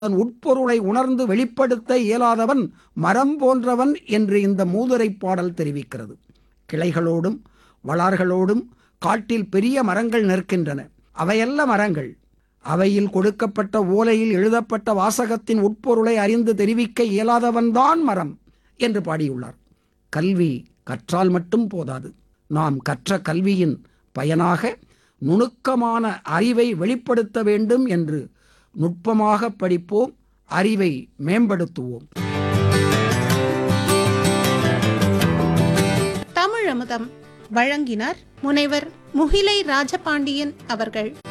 அதன் உட்பொருளை உணர்ந்து வெளிப்படுத்த இயலாதவன் மரம் போன்றவன் என்று இந்த மூதுரை பாடல் தெரிவிக்கிறது கிளைகளோடும் வளார்களோடும் காட்டில் பெரிய மரங்கள் நிற்கின்றன அவையல்ல மரங்கள் அவையில் கொடுக்கப்பட்ட ஓலையில் எழுதப்பட்ட வாசகத்தின் உட்பொருளை அறிந்து தெரிவிக்க இயலாதவன்தான் மரம் என்று பாடியுள்ளார் கல்வி கற்றால் மட்டும் போதாது நாம் கற்ற கல்வியின் பயனாக நுணுக்கமான அறிவை வெளிப்படுத்த வேண்டும் என்று நுட்பமாக படிப்போம் அறிவை மேம்படுத்துவோம் தமிழ் அமுதம் வழங்கினார் முனைவர் முகிலை ராஜபாண்டியன் அவர்கள்